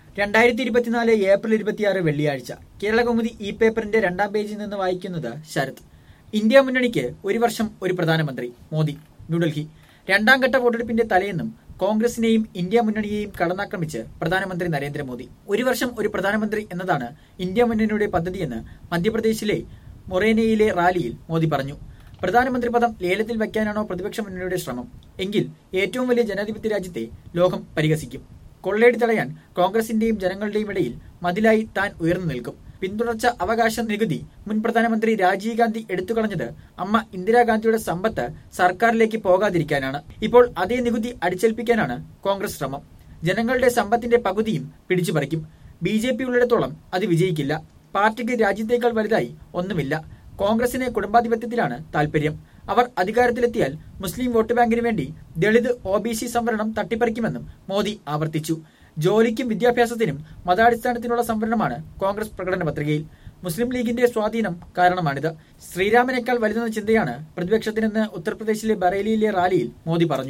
രണ്ടായിരത്തി ഇരുപത്തിനാല് ഏപ്രിൽ ഇരുപത്തിയാറ് വെള്ളിയാഴ്ച കേരളകൗമുദി ഇ പേപ്പറിന്റെ രണ്ടാം പേജിൽ നിന്ന് വായിക്കുന്നത് ശരത് ഇന്ത്യ മുന്നണിക്ക് ഒരു വർഷം ഒരു പ്രധാനമന്ത്രി മോദി ന്യൂഡൽഹി രണ്ടാം ഘട്ട വോട്ടെടുപ്പിന്റെ തലേന്നും കോൺഗ്രസിനെയും ഇന്ത്യ മുന്നണിയെയും കടന്നാക്രമിച്ച് പ്രധാനമന്ത്രി നരേന്ദ്രമോദി ഒരു വർഷം ഒരു പ്രധാനമന്ത്രി എന്നതാണ് ഇന്ത്യ മുന്നണിയുടെ പദ്ധതിയെന്ന് മധ്യപ്രദേശിലെ മൊറേനയിലെ റാലിയിൽ മോദി പറഞ്ഞു പ്രധാനമന്ത്രി പദം ലേലത്തിൽ വയ്ക്കാനാണോ പ്രതിപക്ഷ മുന്നണിയുടെ ശ്രമം എങ്കിൽ ഏറ്റവും വലിയ ജനാധിപത്യ രാജ്യത്തെ ലോകം പരിഹസിക്കും കൊള്ളയടി തടയാൻ കോൺഗ്രസിന്റെയും ജനങ്ങളുടെയും ഇടയിൽ മതിലായി താൻ ഉയർന്നു നിൽക്കും പിന്തുടർച്ച അവകാശ നികുതി മുൻ പ്രധാനമന്ത്രി രാജീവ് ഗാന്ധി എടുത്തുകളഞ്ഞത് അമ്മ ഇന്ദിരാഗാന്ധിയുടെ സമ്പത്ത് സർക്കാരിലേക്ക് പോകാതിരിക്കാനാണ് ഇപ്പോൾ അതേ നികുതി അടിച്ചേൽപ്പിക്കാനാണ് കോൺഗ്രസ് ശ്രമം ജനങ്ങളുടെ സമ്പത്തിന്റെ പകുതിയും പിടിച്ചു പറിക്കും ബി ജെ പി ഉള്ളിടത്തോളം അത് വിജയിക്കില്ല പാർട്ടിക്ക് രാജ്യത്തേക്കാൾ വലുതായി ഒന്നുമില്ല കോൺഗ്രസിന് കുടുംബാധിപത്യത്തിലാണ് താൽപര്യം അവർ അധികാരത്തിലെത്തിയാൽ മുസ്ലിം വോട്ട് ബാങ്കിന് വേണ്ടി ദളിത് ഒ ബി സി സംവരണം തട്ടിപ്പറിക്കുമെന്നും മോദി ആവർത്തിച്ചു ജോലിക്കും വിദ്യാഭ്യാസത്തിനും മതാടിസ്ഥാനത്തിനുള്ള സംവരണമാണ് കോൺഗ്രസ് പ്രകടന പത്രികയിൽ മുസ്ലിം ലീഗിന്റെ സ്വാധീനം കാരണമാണിത് ശ്രീരാമനേക്കാൾ വലുതെന്ന ചിന്തയാണ് പ്രതിപക്ഷത്തിനെന്ന് ഉത്തർപ്രദേശിലെ ബറേലിയിലെ റാലിയിൽ മോദി പറഞ്ഞു